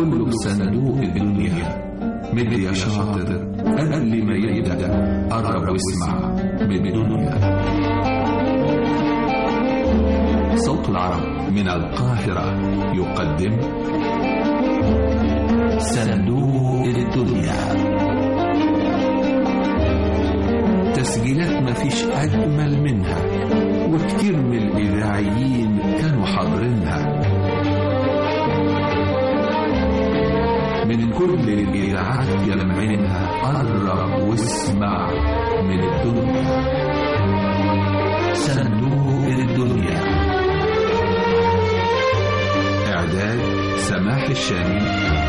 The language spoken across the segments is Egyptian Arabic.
كله في صندوق الدنيا مد يا شاطر قبل ما يبدأ قرب واسمع من الدنيا صوت العرب من القاهرة يقدم صندوق الدنيا تسجيلات مفيش أجمل منها وكتير من الإذاعيين كانوا حاضرينها من كل الإذاعات يلمعينها قرب واسمع من الدنيا صندوق الدنيا إعداد سماح الشامي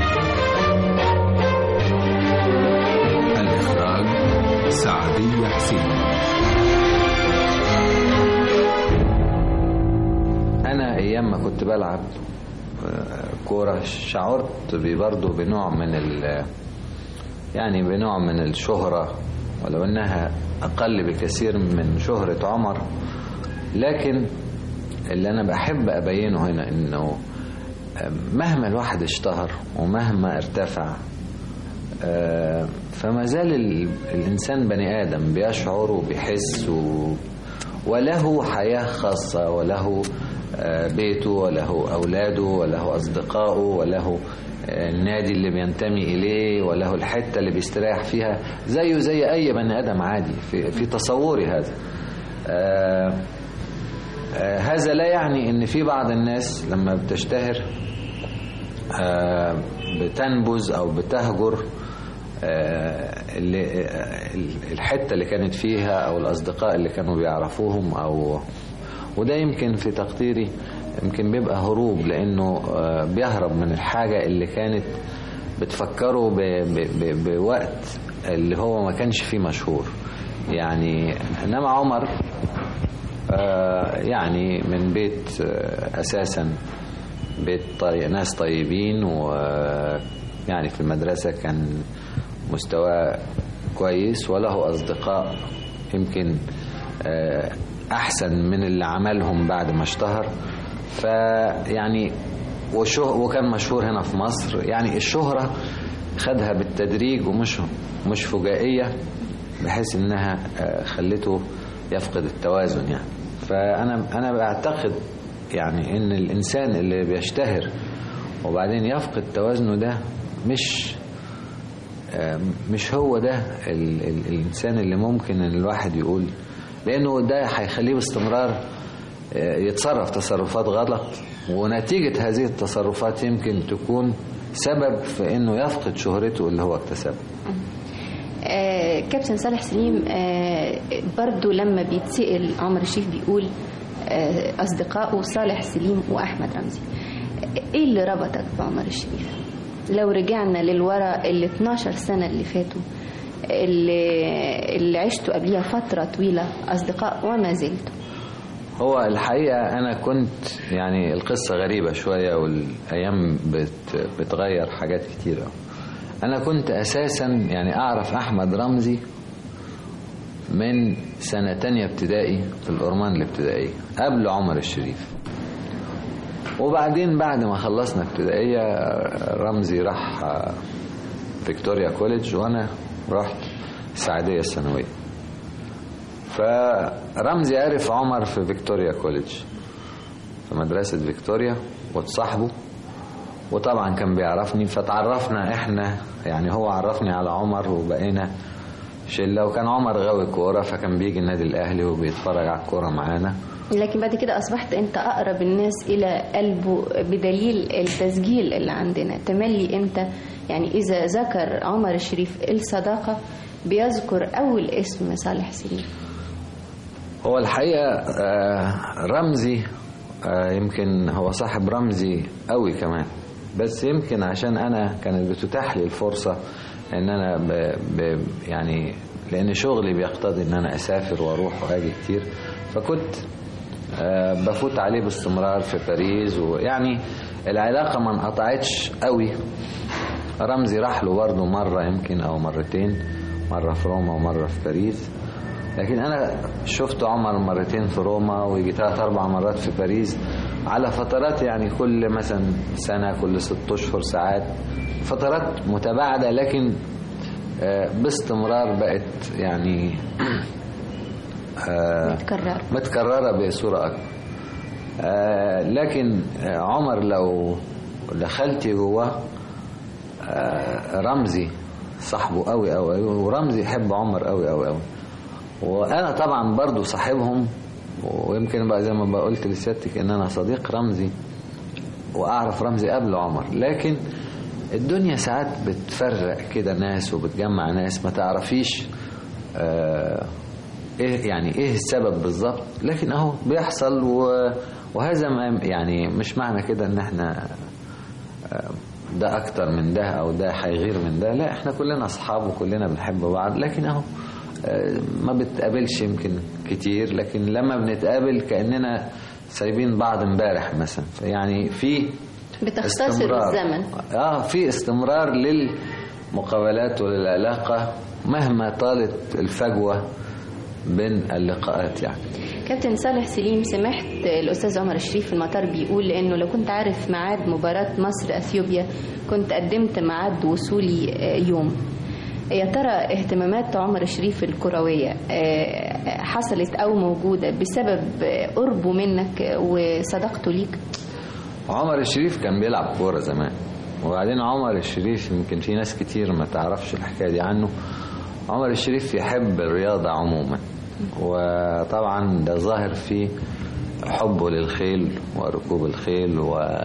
الإخراج سعدية حسين انا ايام ما كنت بلعب آه، كوره شعرت برضه بنوع من ال يعني بنوع من الشهره ولو انها اقل بكثير من شهره عمر لكن اللي انا بحب ابينه هنا انه آه، مهما الواحد اشتهر ومهما ارتفع آه، فما زال ال- الانسان بني ادم بيشعر وبيحس و... وله حياه خاصه وله آه، بيته وله اولاده وله اصدقائه وله آه، النادي اللي بينتمي اليه وله الحته اللي بيستريح فيها زيه زي اي بني ادم عادي في في تصوري هذا آه، آه، هذا لا يعني ان في بعض الناس لما بتشتهر آه، بتنبذ او بتهجر آه، اللي آه، الحته اللي كانت فيها او الاصدقاء اللي كانوا بيعرفوهم او وده يمكن في تقديري يمكن بيبقى هروب لانه آه، بيهرب من الحاجه اللي كانت بتفكره ب- ب- ب- بوقت اللي هو ما كانش فيه مشهور يعني انما عمر آه، يعني من بيت آه، اساسا بيت طي... ناس طيبين ويعني في المدرسة كان مستواه كويس وله أصدقاء يمكن آه، أحسن من اللي عملهم بعد ما اشتهر فيعني وشه... وكان مشهور هنا في مصر يعني الشهرة خدها بالتدريج ومش مش فجائية بحيث انها آه، خلته يفقد التوازن يعني فانا انا بعتقد يعني ان الانسان اللي بيشتهر وبعدين يفقد توازنه ده مش آه، مش هو ده ال ال الانسان اللي ممكن ان الواحد يقول لانه ده هيخليه باستمرار آه، يتصرف تصرفات غلط ونتيجة هذه التصرفات يمكن تكون سبب في انه يفقد شهرته اللي هو اكتسبها آه كابتن صالح سليم آه برضو لما بيتسأل عمر الشيخ بيقول آه أصدقائه صالح سليم وأحمد رمزي إيه اللي ربطك بعمر الشريف لو رجعنا للورا ال 12 سنة اللي فاتوا اللي, اللي عشتوا قبليها فترة طويلة أصدقاء وما زلتوا هو الحقيقة أنا كنت يعني القصة غريبة شوية والأيام بت بتغير حاجات كتيرة أنا كنت أساسا يعني أعرف أحمد رمزي من سنة تانية ابتدائي في الأورمان الابتدائية قبل عمر الشريف وبعدين بعد ما خلصنا ابتدائية رمزي راح فيكتوريا كوليدج وأنا رحت السعدية الثانوية فرمزي عرف عمر في فيكتوريا كوليدج في مدرسة فيكتوريا وتصاحبه وطبعا كان بيعرفني فتعرفنا احنا يعني هو عرفني على عمر وبقينا شله وكان عمر غاوي كوره فكان بيجي النادي الاهلي وبيتفرج على الكوره معانا لكن بعد كده أصبحت أنت أقرب الناس إلى قلبه بدليل التسجيل اللي عندنا تملي أنت يعني إذا ذكر عمر الشريف الصداقة بيذكر أول اسم صالح سليم هو الحقيقه آه، رمزي آه، يمكن هو صاحب رمزي قوي كمان بس يمكن عشان انا كانت بتتاح لي الفرصه ان انا ب ب يعني لان شغلي بيقتضي ان انا اسافر واروح واجي كتير فكنت آه، بفوت عليه باستمرار في باريس ويعني العلاقه ما انقطعتش قوي رمزي راح له برضه مره يمكن او مرتين مره في روما ومره في باريس لكن انا شفت عمر مرتين في روما ويجي ثلاث اربع مرات في باريس على فترات يعني كل مثلا سنه كل ست اشهر ساعات فترات متباعده لكن آه، باستمرار بقت يعني آه، متكرر متكررة بصورة أكبر آه لكن آه عمر لو دخلتي جواه آه رمزي صاحبه قوي قوي قوي ورمزي يحب عمر قوي قوي قوي وانا طبعا برضو صاحبهم ويمكن بقى زي ما بقى قلت لسيادتك ان انا صديق رمزي واعرف رمزي قبل عمر لكن الدنيا ساعات بتفرق كده ناس وبتجمع ناس ما تعرفيش آه ايه يعني ايه السبب بالظبط لكن اهو بيحصل و- وهذا ما يعني مش معنى كده ان احنا آه، ده اكتر من ده او ده هيغير من ده لا احنا كلنا اصحاب وكلنا بنحب بعض لكن اهو آه، ما بتقابلش يمكن كتير لكن لما بنتقابل كاننا سايبين بعض امبارح مثلا يعني في بتختصر استمرار. الزمن اه في استمرار للمقابلات وللعلاقه مهما طالت الفجوه بين اللقاءات يعني كابتن صالح سليم سمعت الاستاذ عمر الشريف في المطار بيقول انه لو كنت عارف ميعاد مباراه مصر اثيوبيا كنت قدمت ميعاد وصولي آه، يوم يا ترى اهتمامات عمر الشريف الكرويه آه، حصلت او موجوده بسبب آه، قربه منك آه، وصداقته ليك عمر الشريف كان بيلعب كورة زمان وبعدين عمر الشريف يمكن في ناس كتير ما تعرفش الحكاية دي عنه عمر الشريف يحب الرياضة عموما وطبعا ده ظاهر في حبه للخيل وركوب الخيل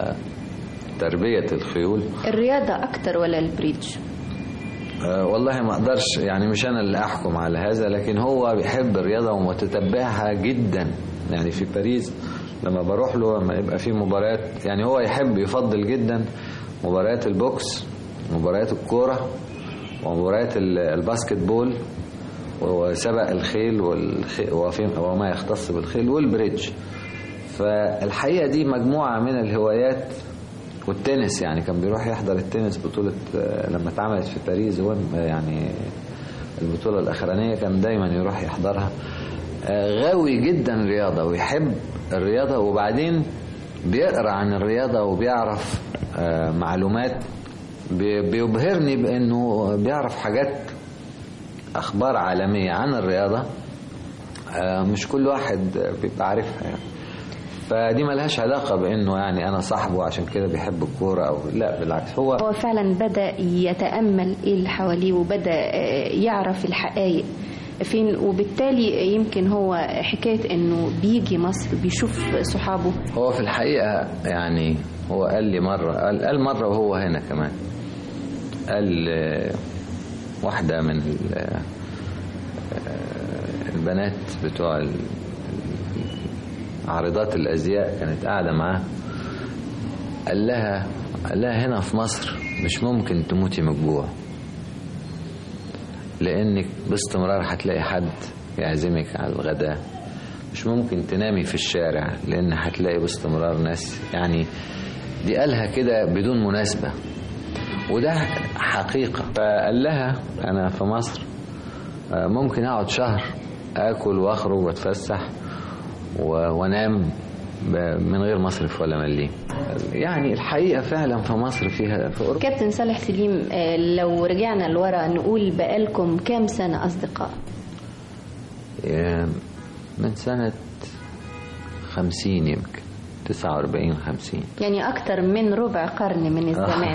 وتربية الخيول الرياضه اكتر ولا البريدج أه والله ما اقدرش يعني مش انا اللي احكم على هذا لكن هو بيحب الرياضه ومتتبعها جدا يعني في باريس لما بروح له لما يبقى في مباريات يعني هو يحب يفضل جدا مباريات البوكس مباريات الكوره ومباريات ال- الباسكت بول وسبق الخيل والخ- وفي- وما يختص بالخيل والبريدج فالحقيقه دي مجموعه من الهوايات والتنس يعني كان بيروح يحضر التنس بطولة آه، لما اتعملت في باريس هو يعني البطولة الأخرانية كان دايما يروح يحضرها آه، غاوي جدا رياضة ويحب الرياضة وبعدين بيقرأ عن الرياضة وبيعرف آه، معلومات بي- بيبهرني بأنه بيعرف حاجات أخبار عالمية عن الرياضة آه، مش كل واحد بيبقى عارفها يعني فدي ملهاش علاقة بأنه يعني أنا صاحبه عشان كده بيحب الكورة أو لا بالعكس هو هو فعلا بدا يتامل ايه اللي حواليه وبدا آه، يعرف الحقائق فين وبالتالي يمكن هو حكايه انه بيجي مصر بيشوف صحابه هو في الحقيقة يعني هو قال لي مرة قال, قال مرة وهو هنا كمان قال آه، واحدة من ال- آه، البنات بتوع ال- عارضات الأزياء كانت قاعدة معاه قال لها قال لها هنا في مصر مش ممكن تموتي من الجوع لأنك باستمرار هتلاقي حد يعزمك على الغداء مش ممكن تنامي في الشارع لأن هتلاقي باستمرار ناس يعني دي قالها كده بدون مناسبة وده حقيقة فقال لها أنا في مصر آه، ممكن أقعد شهر آكل وأخرج وأتفسح و- وأنام ب- من غير مصرف ولا مليم يعني الحقيقة فعلا في مصر فيها في أوروبا كابتن صالح سليم آه، لو رجعنا لورا نقول بقالكم كام سنه اصدقاء آه، من سنة خمسين يمكن تسعة وأربعين خمسين يعني اكتر من ربع قرن من الزمان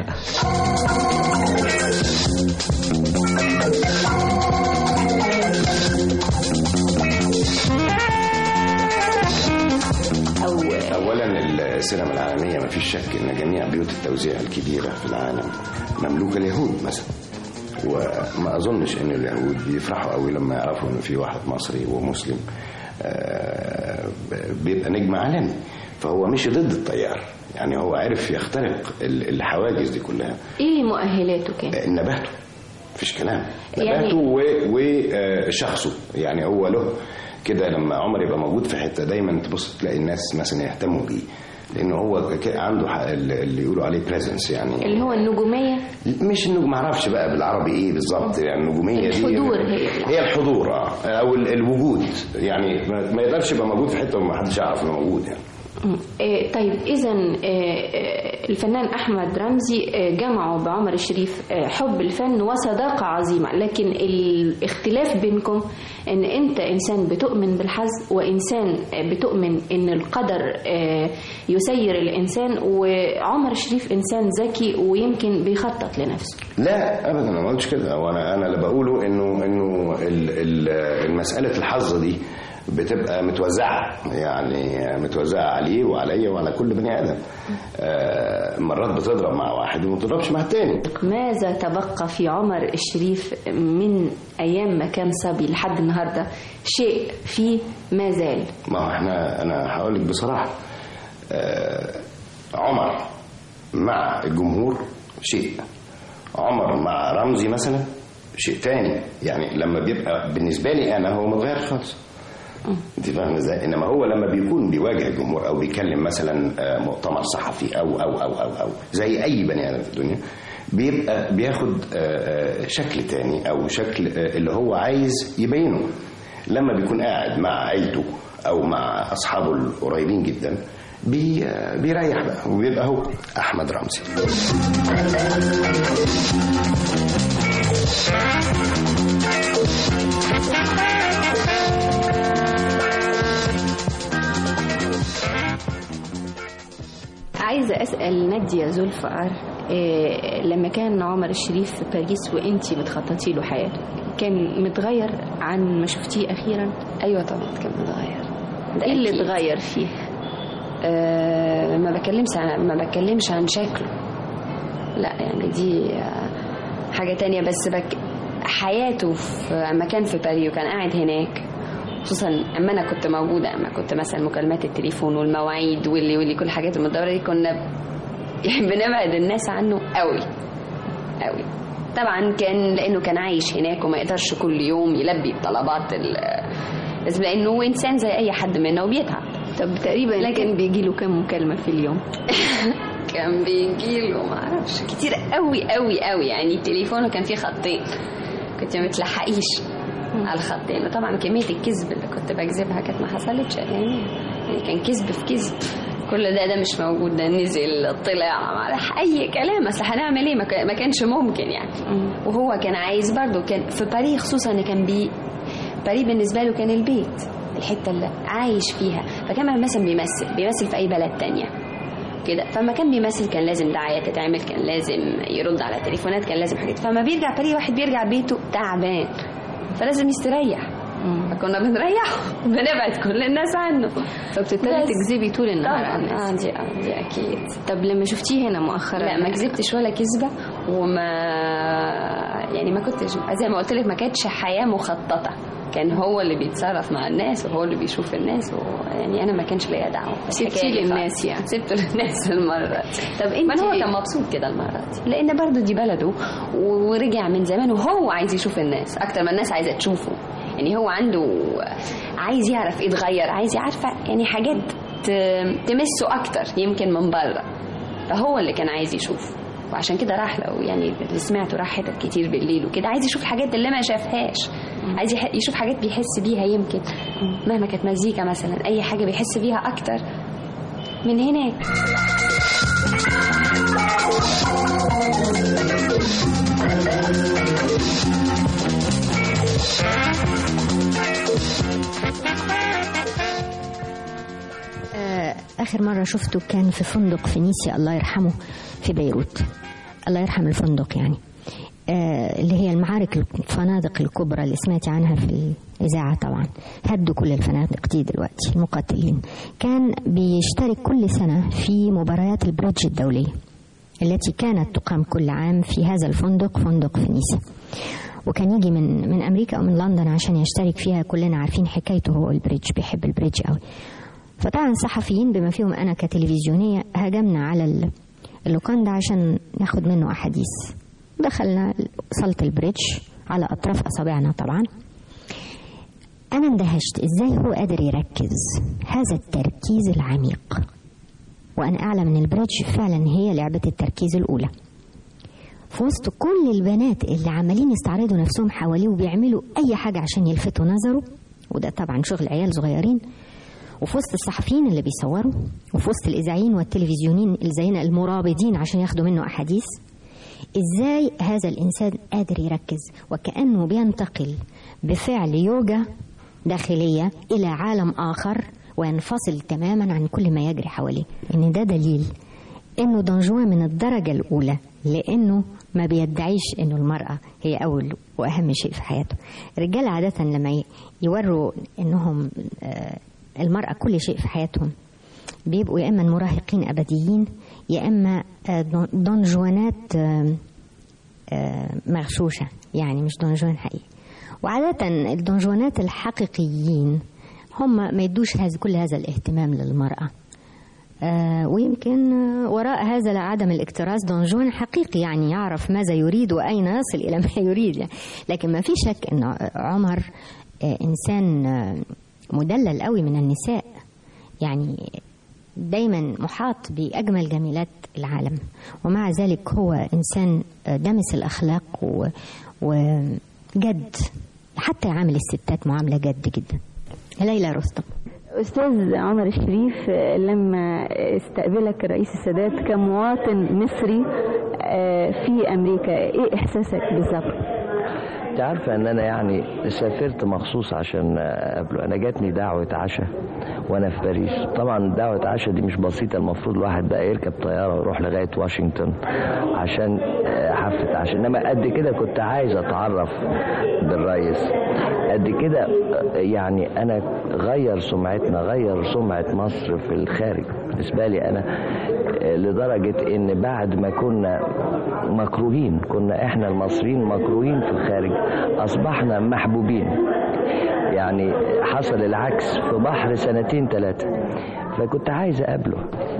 او اولا السينما العالميه ما فيش شك ان جميع بيوت التوزيع الكبيره في العالم مملوكه اليهود مثلا وما اظنش ان اليهود بيفرحوا قوي لما يعرفوا ان في واحد مصري ومسلم آه، بيبقى نجم عالمي فهو مشي ضد التيار يعني هو عرف يخترق ال- الحواجز دي كلها ايه مؤهلاته كان آه، نباته مفيش كلام يعني- نباته وشخصه يعني هو له كده لما عمر يبقى موجود في حته دايما تبص تلاقي الناس مثلا يهتموا بيه لانه هو ك- عنده ح- اللي يقولوا عليه بريزنس يعني اللي هو النجوميه مش انه ما اعرفش بقى بالعربي ايه بالظبط يعني النجوميه دي الحضور هي. هي الحضور اه او ال- الوجود يعني ما ما يقدرش يبقى موجود في حته وما حدش يعرف انه موجود يعني آه، طيب اذا الفنان احمد رمزي آه، جمعه بعمر الشريف آه، حب الفن وصداقه عظيمه لكن الاختلاف بينكم ان انت انسان بتؤمن بالحظ وانسان آه، بتؤمن ان القدر آه، يسير الانسان وعمر الشريف انسان ذكي ويمكن بيخطط لنفسه لا ابدا انا ما قلتش كده وانا انا اللي بقوله انه انه ال- ال- المساله الحظ دي بتبقى متوزعه يعني متوزعه عليه وعليا وعلى كل بني ادم آه، مرات بتضرب مع واحد وما بتضربش مع التاني ماذا تبقى في عمر الشريف من ايام ما كان صبي لحد النهارده شيء فيه ما زال ما هو احنا انا هقول لك بصراحه آه، عمر مع الجمهور شيء عمر مع رمزي مثلا شيء تاني يعني لما بيبقى بالنسبه لي انا هو متغير خالص انت فاهم ازاي انما هو لما بيكون بيواجه الجمهور او بيكلم مثلا آه، مؤتمر صحفي او او او او او زي اي بني ادم في الدنيا بيبقى بياخد آه، آه، شكل تاني او شكل آه، اللي هو عايز يبينه لما بيكون قاعد مع عيلته او مع اصحابه القريبين جدا بي آه، بيريح بقى وبيبقى هو احمد رمزي عايزة أسأل نادية ذوالفقار إيه لما كان عمر الشريف في باريس وانتي بتخططي له حياته كان متغير عن ما شفتيه أخيرا ايوه طبعا كان متغير ده ايه اللي أكيد. اتغير فيه آه ما بكلمش عن ما بتكلمش عن شكله لا يعني دي آه حاجة تانية بس بك حياته في اما كان في باريس وكان قاعد هناك خصوصا اما انا كنت موجودة اما كنت مثلا مكالمات التليفون والمواعيد واللي واللي كل الحاجات المدورة دي كنا بنبعد الناس عنه قوي قوي طبعا كان لانه كان عايش هناك وما يقدرش كل يوم يلبي الطلبات ال- لازم لانه انسان زي اي حد منا وبيتعب طب تقريبا لكن- كان بيجي له كام مكالمة في اليوم كان بيجي له ما اعرفش كتير قوي قوي قوي يعني تليفونه كان فيه خطين كنت ما بتلحقيش على الخطين وطبعا كميه الكذب اللي كنت بكذبها كانت ما حصلتش يعني يعني كان كذب في كذب كل ده ده مش موجود ده نزل طلع ما راح اي كلام اصل هنعمل ايه ما كان- ما كانش ممكن يعني وهو كان عايز برضه كان في باريس خصوصا ان كان بي باريس بالنسبه له كان البيت الحته اللي عايش فيها فكان مثلا بيمثل بيمثل في اي بلد تانية كده فما كان بيمثل كان لازم دعايه تتعمل كان لازم يرد على تليفونات كان لازم حاجات فما بيرجع باريس واحد بيرجع بيته تعبان فلازم يستريح فكنا بنريح بنبعد كل الناس عنه فبتضطري بس. تكذبي طول النهار على طبعا الناس اه دي آه، دي اكيد طب لما شفتيه هنا مؤخرا لا ما كذبتش ولا كذبه وما يعني ما كنتش زي ما قلت لك ما كانتش حياه مخططه كان هو اللي بيتصرف مع الناس وهو اللي بيشوف الناس يعني انا ما كانش ليا دعوه سبتيه بالحكاية دي للناس خالص. يعني. سبته للناس المره دي. طب انت ما هو كان مبسوط كده المره دي لان برضو دي بلده ورجع من زمان وهو عايز يشوف الناس اكتر ما الناس عايزه تشوفه يعني هو عنده عايز يعرف ايه اتغير عايز يعرف يعني حاجات ت- تمسه اكتر يمكن من بره فهو اللي كان عايز يشوفه وعشان كده راح لو يعني اللي سمعته راح حتت كتير بالليل وكده عايز يشوف حاجات اللي ما شافهاش عايز يح- يشوف حاجات بيحس بيها يمكن مهما كانت مزيكا مثلا اي حاجه بيحس بيها اكتر من هناك آه، آخر مرة شفته كان في فندق فينيسيا الله يرحمه في بيروت الله يرحم الفندق يعني آه، اللي هي المعارك الفنادق الكبرى اللي سمعتي عنها في الإذاعة طبعا هدوا كل الفنادق دي دلوقتي المقاتلين كان بيشترك كل سنة في مباريات البريدج الدولية التي كانت تقام كل عام في هذا الفندق فندق فينيسيا وكان يجي من من امريكا او من لندن عشان يشترك فيها كلنا عارفين حكايته هو البريدج بيحب البريدج قوي فطبعا الصحفيين بما فيهم انا كتلفزيونيه هاجمنا على ال- اللوكان ده عشان ناخد منه احاديث دخلنا صاله البريدج على اطراف اصابعنا طبعا انا اندهشت ازاي هو قادر يركز هذا التركيز العميق وأنا أعلم أن البريدج فعلا هي لعبة التركيز الأولى في وسط كل البنات اللي عمالين يستعرضوا نفسهم حواليه وبيعملوا أي حاجة عشان يلفتوا نظره وده طبعا شغل عيال صغيرين وفي وسط الصحفيين اللي بيصوروا وفي وسط الإذاعيين والتلفزيونين اللي زينا المرابطين عشان ياخدوا منه أحاديث إزاي هذا الإنسان قادر يركز وكأنه بينتقل بفعل يوجا داخلية إلى عالم آخر وينفصل تماما عن كل ما يجري حواليه إن ده دليل إنه دونجوان من الدرجة الأولى لأنه ما بيدعيش إنه المرأة هي أول وأهم شيء في حياته الرجال عادة لما ي- يوروا إنهم آه، المرأة كل شيء في حياتهم بيبقوا يا إما مراهقين أبديين يا إما آه، دون- دونجوانات آه، آه، مغشوشة يعني مش دونجوان حقيقي وعادة الدونجوانات الحقيقيين هم ما يدوش هذا كل هذا الاهتمام للمرأة آه، ويمكن آه، وراء هذا عدم الاكتراث دونجوان حقيقي يعني يعرف ماذا يريد وأين يصل إلى ما يريد يعني. لكن ما في شك أن عمر آه، إنسان آه، مدلل قوي من النساء يعني دايما محاط بأجمل جميلات العالم ومع ذلك هو إنسان آه، دمس الأخلاق و- وجد حتى يعامل الستات معاملة جد جدا ليلى رستم أستاذ عمر الشريف آه، لما استقبلك الرئيس السادات كمواطن مصري آه، في أمريكا إيه إحساسك بالظبط؟ انت عارفه ان انا يعني سافرت مخصوص عشان اقابله انا جاتني دعوه عشاء وانا في باريس طبعا دعوه عشاء دي مش بسيطه المفروض الواحد بقى يركب طياره ويروح لغايه واشنطن عشان آه، حفله عشاء انما قد كده كنت عايز اتعرف بالرئيس قد كده آه، يعني انا غير سمعتنا غير سمعه مصر في الخارج بالنسبه لي انا آه، لدرجه ان بعد ما كنا مكروهين كنا احنا المصريين مكروهين في الخارج اصبحنا محبوبين يعني حصل العكس في بحر سنتين ثلاثة فكنت عايز اقابله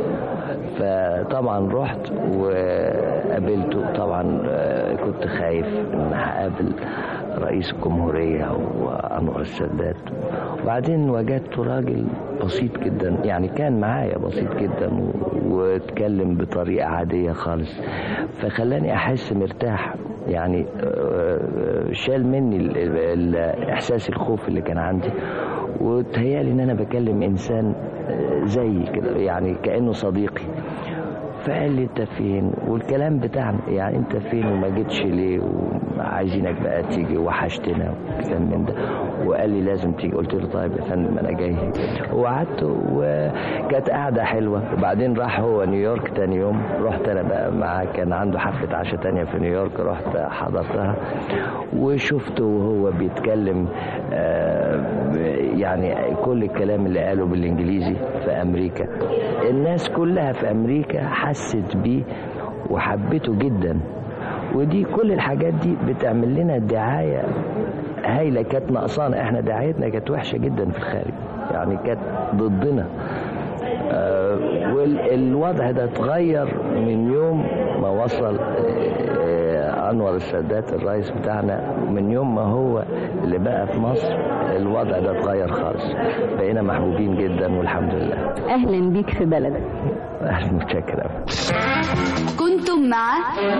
فطبعا رحت وقابلته طبعا آه، كنت خايف ان هقابل رئيس الجمهورية وأنور السادات وبعدين وجدته راجل بسيط جدا يعني كان معايا بسيط جدا و- واتكلم بطريقة عادية خالص فخلاني أحس مرتاح يعني آه، آه، شال مني ال- ال- ال- إحساس الخوف اللي كان عندي وتهيالي إن أنا بكلم إنسان آه، زيي كده يعني كأنه صديقي فقال لي انت فين والكلام بتاعنا يعني انت فين وما جيتش ليه وعايزينك بقى تيجي وحشتنا وكلام من ده وقال لي لازم تيجي قلت له طيب يا فندم انا جاي وقعدت وكانت قعده حلوه وبعدين راح هو نيويورك تاني يوم رحت انا بقى معاه كان عنده حفله عشاء تانية في نيويورك رحت حضرتها وشفته وهو بيتكلم آه، يعني كل الكلام اللي قاله بالانجليزي في امريكا الناس كلها في امريكا حست بيه وحبته جدا ودي كل الحاجات دي بتعمل لنا دعايه هايله كانت ناقصانا احنا دعايتنا كانت وحشه جدا في الخارج يعني كانت ضدنا آه، والوضع ده اتغير من يوم ما وصل آه، انور السادات الرئيس بتاعنا من يوم ما هو اللي بقى في مصر الوضع ده اتغير خالص بقينا محبوبين جدا والحمد لله أهلا بيك في بلدك اهلا متشكر أوي. كنتم مع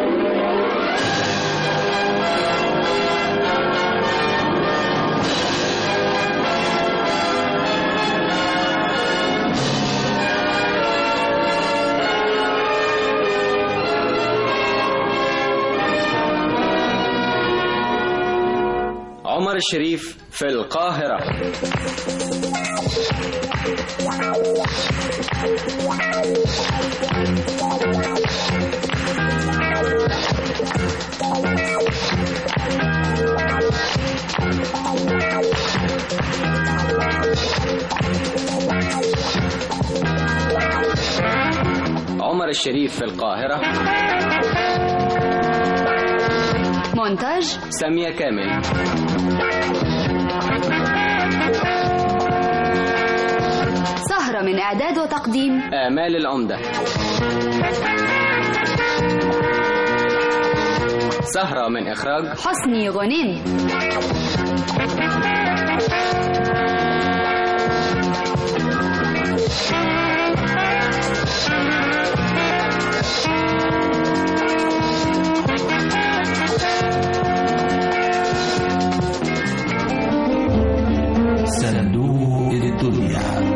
عمر الشريف في القاهرة عمر الشريف في القاهرة مونتاج سامية كامل سهرة من إعداد وتقديم آمال العمدة سهرة من إخراج حسني غنيم فوق الدنيا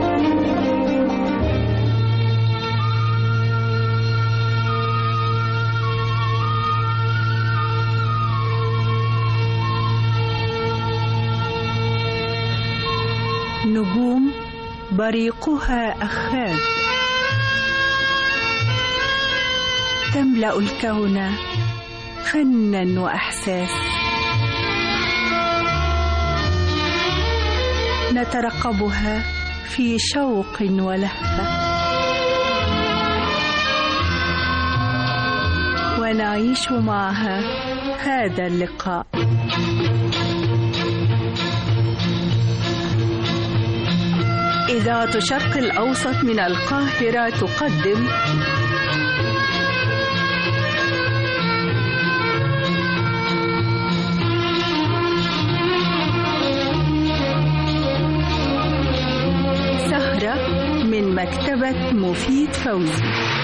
نجوم بريقها أخاذ تملأ الكون فنا وإحساس نترقبها في شوق ولهفة ونعيش معها هذا اللقاء إذاعة شرق الأوسط من القاهرة تقدم سهرة من مكتبة مفيد فوزي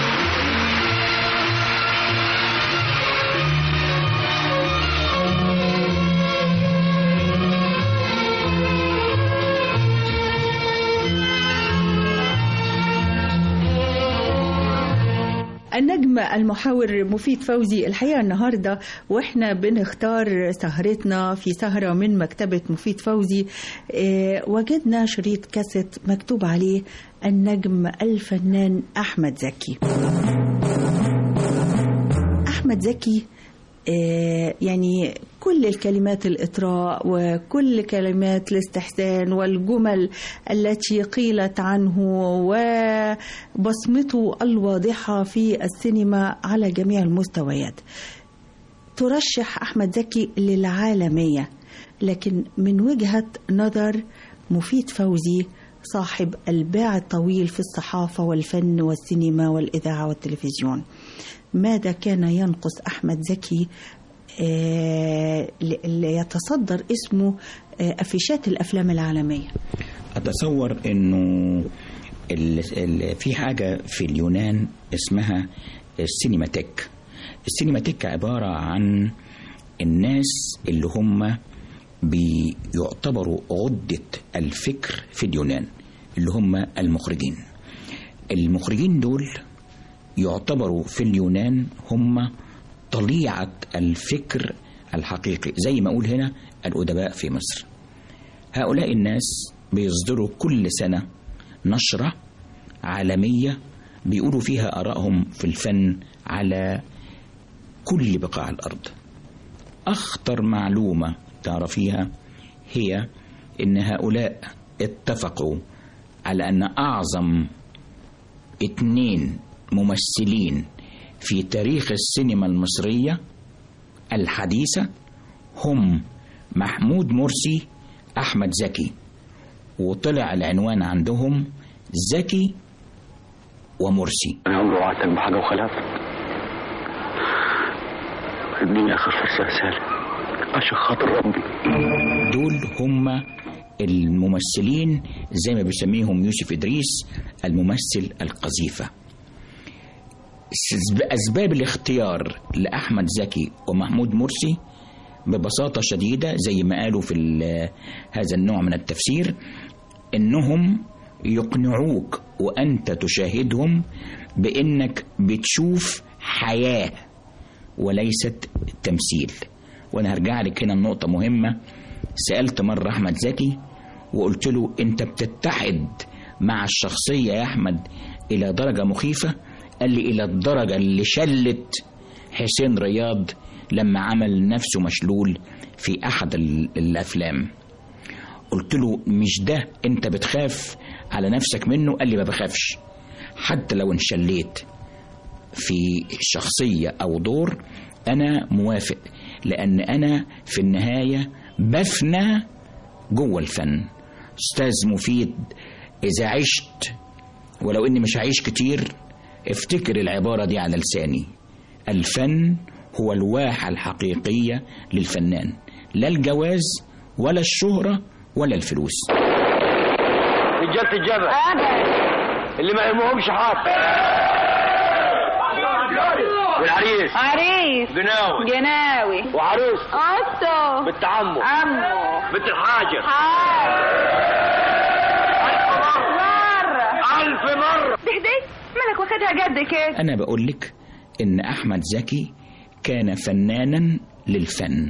النجم المحاور مفيد فوزي الحقيقة النهاردة وإحنا بنختار سهرتنا في سهرة من مكتبة مفيد فوزي اه وجدنا شريط كاسيت مكتوب عليه النجم الفنان أحمد زكي أحمد زكي آه، يعني كل الكلمات الإطراء وكل كلمات الاستحسان والجمل التي قيلت عنه وبصمته الواضحة في السينما على جميع المستويات ترشح أحمد زكي للعالمية لكن من وجهة نظر مفيد فوزي صاحب الباع الطويل في الصحافة والفن والسينما والإذاعة والتلفزيون ماذا كان ينقص أحمد زكي آه، ليتصدر اسمه آه، أفيشات الأفلام العالمية أتصور أنه ال- ال- في حاجة في اليونان اسمها السينماتيك السينماتيك عبارة عن الناس اللي هم بيعتبروا عدة الفكر في اليونان اللي هم المخرجين المخرجين دول يعتبروا في اليونان هم طليعة الفكر الحقيقي زي ما أقول هنا الأدباء في مصر هؤلاء الناس بيصدروا كل سنة نشرة عالمية بيقولوا فيها آرائهم في الفن على كل بقاع الأرض أخطر معلومة تعرفيها هي إن هؤلاء اتفقوا على أن أعظم اتنين ممثلين في تاريخ السينما المصرية الحديثة هم محمود مرسي أحمد زكي وطلع العنوان عندهم زكي ومرسي أنا عمري وعدتك بحاجة وخلفت اديني آخر فرصة يا سالم عشان خاطر ربي دول هم الممثلين زي ما بيسميهم يوسف إدريس الممثل القذيفة سز- أسباب الاختيار لأحمد زكي ومحمود مرسي ببساطة شديدة زي ما قالوا في ال- هذا النوع من التفسير إنهم يقنعوك وأنت تشاهدهم بإنك بتشوف حياة وليست تمثيل وأنا هرجع لك هنا النقطة مهمة سألت مرة أحمد زكي وقلت له أنت بتتحد مع الشخصية يا أحمد إلى درجة مخيفة قال لي إلى الدرجة اللي شلت حسين رياض لما عمل نفسه مشلول في أحد ال- الأفلام قلت له مش ده أنت بتخاف على نفسك منه قال لي ما بخافش حتى لو انشليت في شخصية أو دور أنا موافق لأن أنا في النهاية بفنى جوه الفن أستاذ مفيد إذا عشت ولو إني مش هعيش كتير افتكر العبارة دي على لساني الفن هو الواحة الحقيقية للفنان لا الجواز ولا الشهرة ولا الفلوس رجالة الجبل اللي ما يهمهمش حاط والعريس عريس جناوي جناوي وعروس عطو بنت عمه عمو بنت الحاجة حاج كده أنا بقول لك إن أحمد زكي كان فنانا للفن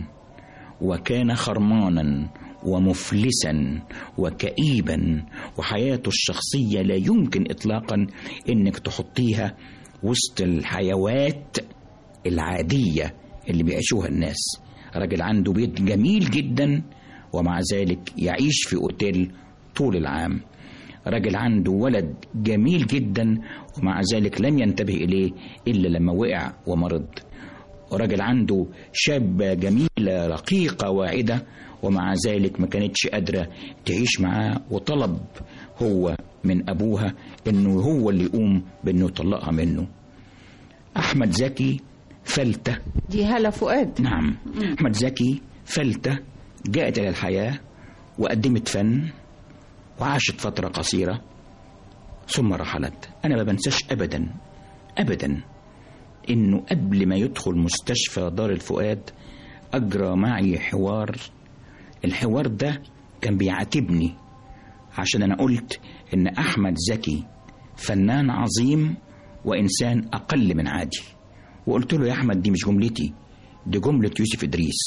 وكان خرمانا ومفلسا وكئيبا وحياته الشخصية لا يمكن إطلاقا إنك تحطيها وسط الحيوات العادية اللي بيعيشوها الناس راجل عنده بيت جميل جدا ومع ذلك يعيش في أوتيل طول العام راجل عنده ولد جميل جدا ومع ذلك لم ينتبه إليه إلا لما وقع ومرض وراجل عنده شابة جميلة رقيقة واعدة ومع ذلك ما كانتش قادرة تعيش معاه وطلب هو من أبوها إنه هو اللي يقوم بإنه يطلقها منه أحمد زكي فلتة دي هالة فؤاد نعم أحمد زكي فلتة جاءت إلى الحياة وقدمت فن وعاشت فترة قصيرة ثم رحلت أنا ما بنساش أبدا أبدا إنه قبل ما يدخل مستشفى دار الفؤاد أجرى معي حوار الحوار ده كان بيعاتبني عشان أنا قلت إن أحمد زكي فنان عظيم وإنسان أقل من عادي وقلت له يا أحمد دي مش جملتي دي جملة يوسف إدريس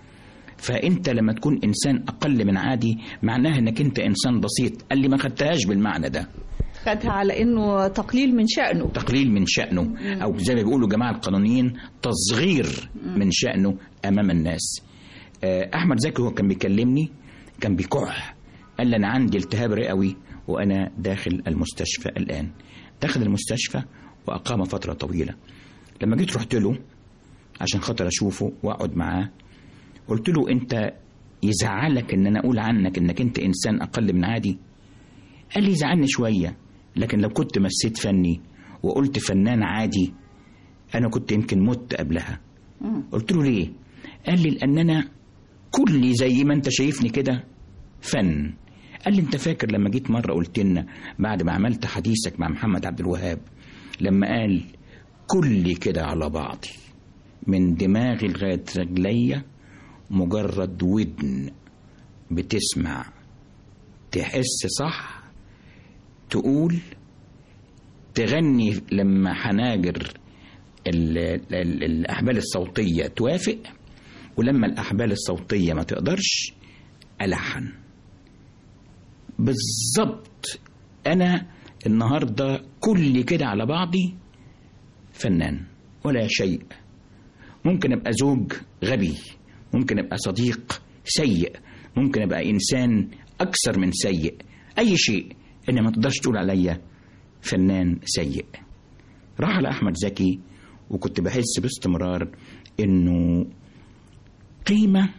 فأنت لما تكون إنسان أقل من عادي معناها إنك أنت إنسان بسيط قال لي ما خدتهاش بالمعنى ده خدها على انه تقليل من شأنه تقليل من شأنه أو زي ما بيقولوا جماعة القانونيين تصغير من شأنه أمام الناس آه، أحمد زكي هو كان بيكلمني كان بيكح قال لي أنا عندي التهاب رئوي وأنا داخل المستشفى الآن دخل المستشفى وأقام فترة طويلة لما جيت رحت له عشان خاطر أشوفه وأقعد معاه قلت له أنت يزعلك إن أنا أقول عنك إنك أنت إنسان أقل من عادي قال لي يزعلني شوية لكن لو كنت مسيت فني وقلت فنان عادي أنا كنت يمكن مت قبلها قلت له ليه قال لي لأن أنا كلي زي ما أنت شايفني كده فن قال لي أنت فاكر لما جيت مرة قلت لنا بعد ما عملت حديثك مع محمد عبد الوهاب لما قال كلي كده على بعضي من دماغي لغاية رجليا مجرد ودن بتسمع تحس صح تقول تغني لما حناجر ال- ال- ال- الأحبال الصوتية توافق ولما الأحبال الصوتية ما تقدرش ألحن بالظبط أنا النهاردة كل كده على بعضي فنان ولا شيء ممكن أبقى زوج غبي ممكن أبقى صديق سيء ممكن أبقى إنسان أكثر من سيء أي شيء إن ما تقدرش تقول عليا فنان سيء راح على أحمد زكي وكنت بحس باستمرار إنه قيمة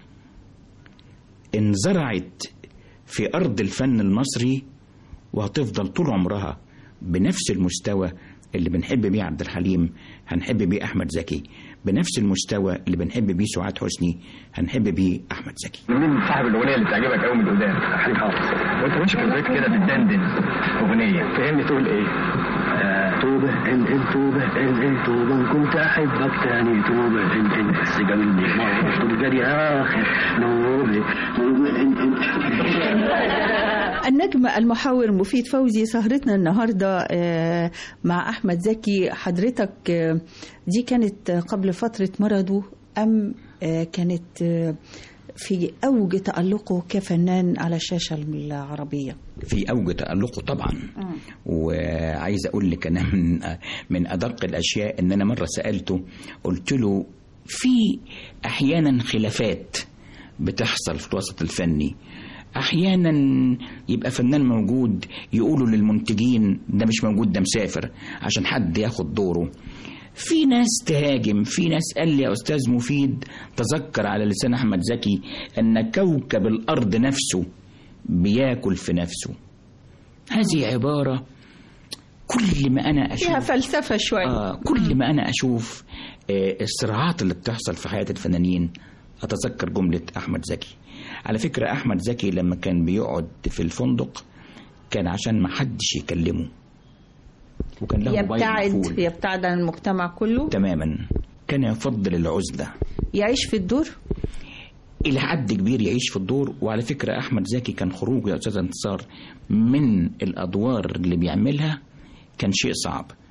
انزرعت في أرض الفن المصري وهتفضل طول عمرها بنفس المستوى اللي بنحب بيه عبد الحليم هنحب بيه أحمد زكي بنفس المستوى اللي بنحب بيه سعاد حسني هنحب بيه أحمد زكي مين صاحب الاغنيه اللي تعجبك قوي من القدام حليم حافظ وانت ماشي في البيت كده بتدندن اغنيه فهمني تقول ايه آه، توبة ان ان توبة ان ان توبة ان كنت احبك تاني توبة ان ان بس جابلني مرة تبقى دي اخر نوبة توبة ان ان النجم المحاور مفيد فوزي سهرتنا النهارده آه، مع احمد زكي حضرتك آه، دي كانت قبل فتره مرضه ام آه، كانت آه، في اوج تالقه كفنان على الشاشه العربيه في أوج تألقه طبعا وعايز أقول لك أنا من من أدق الأشياء إن أنا مرة سألته قلت له في أحيانا خلافات بتحصل في الوسط الفني أحيانا يبقى فنان موجود يقولوا للمنتجين ده مش موجود ده مسافر عشان حد ياخد دوره في ناس تهاجم في ناس قال لي يا أستاذ مفيد تذكر على لسان أحمد زكي أن كوكب الأرض نفسه بياكل في نفسه هذه عبارة كل ما أنا أشوف فيها فلسفه شويه آه كل ما أنا أشوف آه الصراعات اللي بتحصل في حياة الفنانين أتذكر جملة أحمد زكي على فكرة أحمد زكي لما كان بيقعد في الفندق كان عشان ما حدش يكلمه وكان له موبايل يبتعد مقفول. يبتعد عن المجتمع كله تماما كان يفضل العزلة يعيش في الدور إلى حد كبير يعيش في الدور وعلى فكرة أحمد زكي كان خروجه يا أستاذ انتصار من الأدوار اللي بيعملها كان شيء صعب